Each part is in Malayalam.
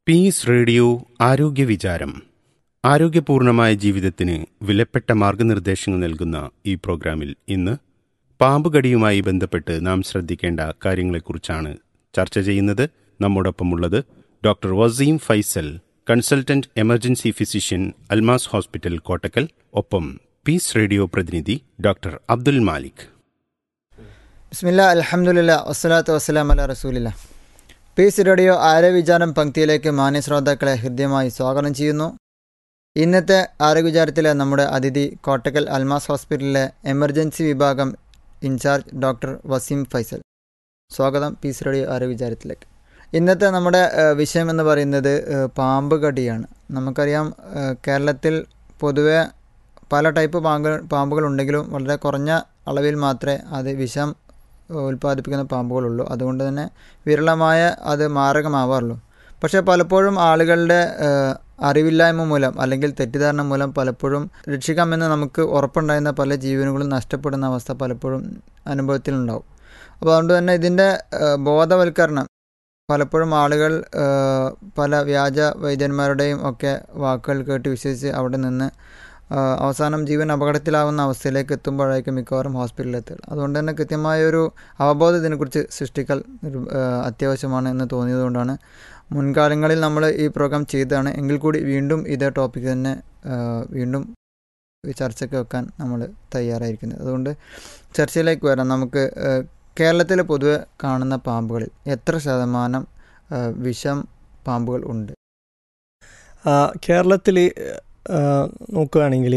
പീസ് റേഡിയോ ആരോഗ്യ വിചാരം ആരോഗ്യപൂർണമായ ജീവിതത്തിന് വിലപ്പെട്ട മാർഗനിർദ്ദേശങ്ങൾ നൽകുന്ന ഈ പ്രോഗ്രാമിൽ ഇന്ന് പാമ്പുകടിയുമായി ബന്ധപ്പെട്ട് നാം ശ്രദ്ധിക്കേണ്ട കാര്യങ്ങളെക്കുറിച്ചാണ് ചർച്ച ചെയ്യുന്നത് നമ്മോടൊപ്പമുള്ളത് doctor Waseem Faisal consultant emergency physician Almas hospital Kottakkal ഒപ്പം പീസ് റേഡിയോ പ്രതിനിധി ഡോക്ടർ അബ്ദുൽ മാലിക് ബിസ്മില്ല അലഹമുല്ല വസ്സലാത്തു വസ്സലാം അല റസൂലില്ല പീസ് റേഡിയോ ആരോഗ്യവിചാരം പങ്ക്തിയിലേക്ക് മാന്യ ശ്രോതാക്കളെ ഹൃദ്യമായി സ്വാഗതം ചെയ്യുന്നു ഇന്നത്തെ ആരോഗ്യവിചാരത്തിലെ നമ്മുടെ അതിഥി കോട്ടക്കൽ അൽമാസ് ഹോസ്പിറ്റലിലെ എമർജൻസി വിഭാഗം ഇൻചാർജ് ഡോക്ടർ വസീം ഫൈസൽ സ്വാഗതം പീസ് റേഡിയോ ആരോഗ്യവിചാരത്തിലേക്ക് ഇന്നത്തെ നമ്മുടെ ഏഹ്, വിഷയം എന്ന് പറയുന്നത് ഏഹ്, പാമ്പ് കടിയാണ് നമുക്കറിയാം ഏഹ്, കേരളത്തിൽ പൊതുവെ പല ടൈപ്പ് പാമ്പുകൾ പാമ്പുകൾ ഉണ്ടെങ്കിലും വളരെ കുറഞ്ഞ അളവിൽ മാത്രമേ അത് വിഷം ഉൽപ്പാദിപ്പിക്കുന്ന പാമ്പുകളുള്ളൂ അതുകൊണ്ട് തന്നെ വിരളമായ അത് മാരകമാവാറുള്ളൂ പക്ഷേ പലപ്പോഴും ആളുകളുടെ ഏഹ്, അറിവില്ലായ്മ മൂലം അല്ലെങ്കിൽ തെറ്റിദ്ധാരണ മൂലം പലപ്പോഴും രക്ഷിക്കാമെന്ന് നമുക്ക് ഉറപ്പുണ്ടായിരുന്ന പല ജീവനുകളും നഷ്ടപ്പെടുന്ന അവസ്ഥ പലപ്പോഴും അനുഭവത്തിലുണ്ടാവും അപ്പോൾ അതുകൊണ്ട് തന്നെ ഇതിൻ്റെ ഏഹ്, ബോധവൽക്കരണം പലപ്പോഴും ആളുകൾ ഏഹ്, പല വ്യാജ വൈദ്യന്മാരുടെയും ഒക്കെ വാക്കുകൾ കേട്ട് വിശ്വസിച്ച് അവിടെ നിന്ന് ആഹ് അവസാനം ജീവൻ അപകടത്തിലാവുന്ന അവസ്ഥയിലേക്ക് എത്തുമ്പോഴായിരിക്കും മിക്കവാറും ഹോസ്പിറ്റലിൽ എത്തുക അതുകൊണ്ട് തന്നെ കൃത്യമായൊരു അവബോധം ഇതിനെക്കുറിച്ച് സൃഷ്ടിക്കൽ ഒരു, ആഹ് അത്യാവശ്യമാണ് എന്ന് തോന്നിയതുകൊണ്ടാണ് മുൻകാലങ്ങളിൽ നമ്മൾ ഈ പ്രോഗ്രാം ചെയ്തതാണ് എങ്കിൽ കൂടി വീണ്ടും ഇതേ ടോപ്പിക് തന്നെ ആഹ് വീണ്ടും ഈ ചർച്ചയ്ക്ക് വെക്കാൻ നമ്മൾ തയ്യാറായിരിക്കുന്നത് അതുകൊണ്ട് ചർച്ചയിലേക്ക് വരാം നമുക്ക് ആഹ് കേരളത്തിൽ പൊതുവെ കാണുന്ന പാമ്പുകളിൽ എത്ര ശതമാനം ആഹ് വിഷം പാമ്പുകൾ ഉണ്ട് കേരളത്തിൽ നോക്കുകയാണെങ്കിൽ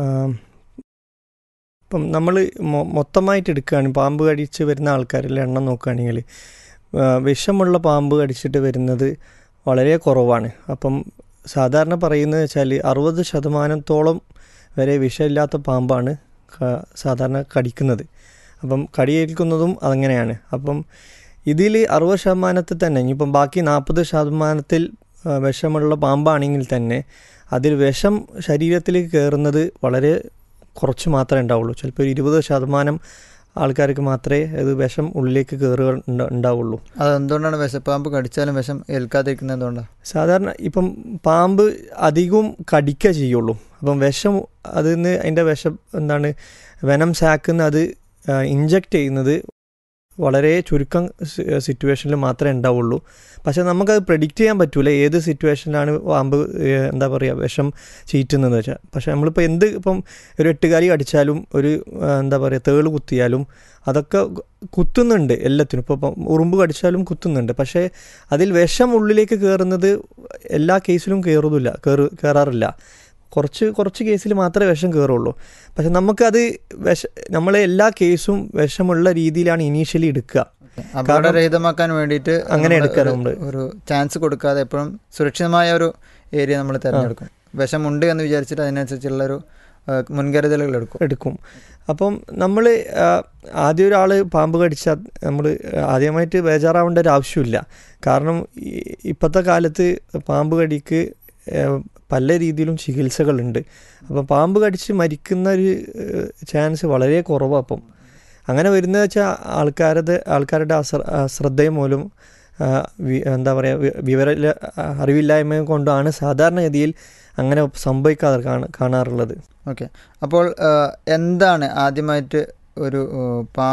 ഇപ്പം നമ്മൾ മൊത്തമായിട്ട് എടുക്കുകയാണ് പാമ്പ് കടിച്ച് വരുന്ന ആൾക്കാരിലെ എണ്ണം നോക്കുകയാണെങ്കിൽ ആ, വിഷമുള്ള പാമ്പ് കടിച്ചിട്ട് വരുന്നത് വളരെ കുറവാണ് അപ്പം സാധാരണ പറയുന്നത് വെച്ചാൽ അറുപത് ശതമാനത്തോളം വരെ വിഷമില്ലാത്ത പാമ്പാണ് ക- സാധാരണ കടിക്കുന്നത് അപ്പം കടിയേൽക്കുന്നതും അങ്ങനെയാണ് അപ്പം ഇതിൽ അറുപത് ശതമാനത്തിൽ തന്നെ ഇനിയിപ്പം ബാക്കി നാൽപ്പത് ശതമാനത്തിൽ ആ, വിഷമുള്ള പാമ്പാണെങ്കിൽ തന്നെ അതിൽ വിഷം ശരീരത്തിലേക്ക് കയറുന്നത് വളരെ കുറച്ച് മാത്രമേ ഉണ്ടാവുള്ളൂ ചിലപ്പോൾ ഒരു ഇരുപത് ശതമാനം ആൾക്കാർക്ക് മാത്രമേ അത് വിഷം ഉള്ളിലേക്ക് കയറുക ഉണ്ട- ഉണ്ടാവുള്ളൂ അത് എന്തുകൊണ്ടാണ് വിഷപ്പാമ്പ് കടിച്ചാലും വിഷം ഏൽക്കാതിരിക്കുന്നത് എന്തുകൊണ്ടാണ് സാധാരണ ഇപ്പം പാമ്പ് അധികവും കടിക്കുക ചെയ്യുള്ളൂ അപ്പം വിഷം അതിൽ നിന്ന് അതിൻ്റെ വിഷം എന്താണ് വെനം സാക്കിന്ന് അത് ഇഞ്ചക്റ്റ് ചെയ്യുന്നത് വളരെ ചുരുക്കം സിറ്റുവേഷനിൽ മാത്രമേ ഉണ്ടാവുള്ളൂ പക്ഷെ നമുക്കത് പ്രെഡിക്റ്റ് ചെയ്യാൻ പറ്റൂല ഏത് സിറ്റുവേഷനിലാണ് പാമ്പ് ഏഹ്, എന്താ പറയുക വിഷം ചീറ്റുന്നത് വെച്ചാൽ പക്ഷെ നമ്മളിപ്പോൾ എന്ത് ഇപ്പം ഒരു എട്ടുകാലി കടിച്ചാലും ഒരു ആ, എന്താ പറയുക തേള് കുത്തിയാലും അതൊക്കെ കുത്തുന്നുണ്ട് എല്ലാത്തിനും ഇപ്പോൾ ഇപ്പം ഉറുമ്പ് കടിച്ചാലും കുത്തുന്നുണ്ട് പക്ഷേ അതിൽ വിഷം ഉള്ളിലേക്ക് കയറുന്നത് എല്ലാ കേസിലും കയറുന്നില്ല കയറു കയറാറില്ല കുറച്ച് കുറച്ച് കേസിൽ മാത്രമേ വിഷം കയറുള്ളൂ പക്ഷെ നമുക്കത് വിഷ നമ്മളെ എല്ലാ കേസും വിഷമുള്ള രീതിയിലാണ് ഇനീഷ്യലി എടുക്കുക അപകടരഹിതമാക്കാൻ വേണ്ടിയിട്ട് അങ്ങനെ നമ്മള് എടുക്കാറ് ഒരു- നമ്മള്. ഒരു ചാൻസ് കൊടുക്കാതെ എപ്പോഴും സുരക്ഷിതമായ ഒരു ഏരിയ നമ്മൾ തിരഞ്ഞെടുക്കും വിഷമുണ്ട് എന്ന് വിചാരിച്ചിട്ട് അതിനനുസരിച്ചുള്ള ഒരു ആ, മുൻകരുതലുകൾ എടുക്കും എടുക്കും അപ്പം നമ്മൾ ആദ്യം ഒരാൾ പാമ്പ് കടിച്ചാൽ നമ്മൾ ആദ്യമായിട്ട് ബേജാറാവേണ്ട ഒരു ആവശ്യമില്ല കാരണം ഈ- ഇപ്പോഴത്തെ കാലത്ത് പാമ്പ് കടിക്ക് ആ, പല രീതിയിലും ചികിത്സകളുണ്ട് അപ്പം പാമ്പ് കടിച്ച് മരിക്കുന്ന ഒരു ചാൻസ് വളരെ കുറവാണ് അപ്പം അങ്ങനെ വരുന്നത് വെച്ചാൽ ആൾക്കാരത് ആൾക്കാരുടെ അശ്ര അശ്രദ്ധയും മൂലം ആ, വി- എന്താ പറയുക വിവര അറിവില്ലായ്മ കൊണ്ടാണ് സാധാരണഗതിയിൽ അങ്ങനെ സംഭവിക്കാതെ കാണ കാണാറുള്ളത് ഓക്കെ അപ്പോൾ ആ, എന്താണ് ആദ്യമായിട്ട് ഒരു ആ, പാ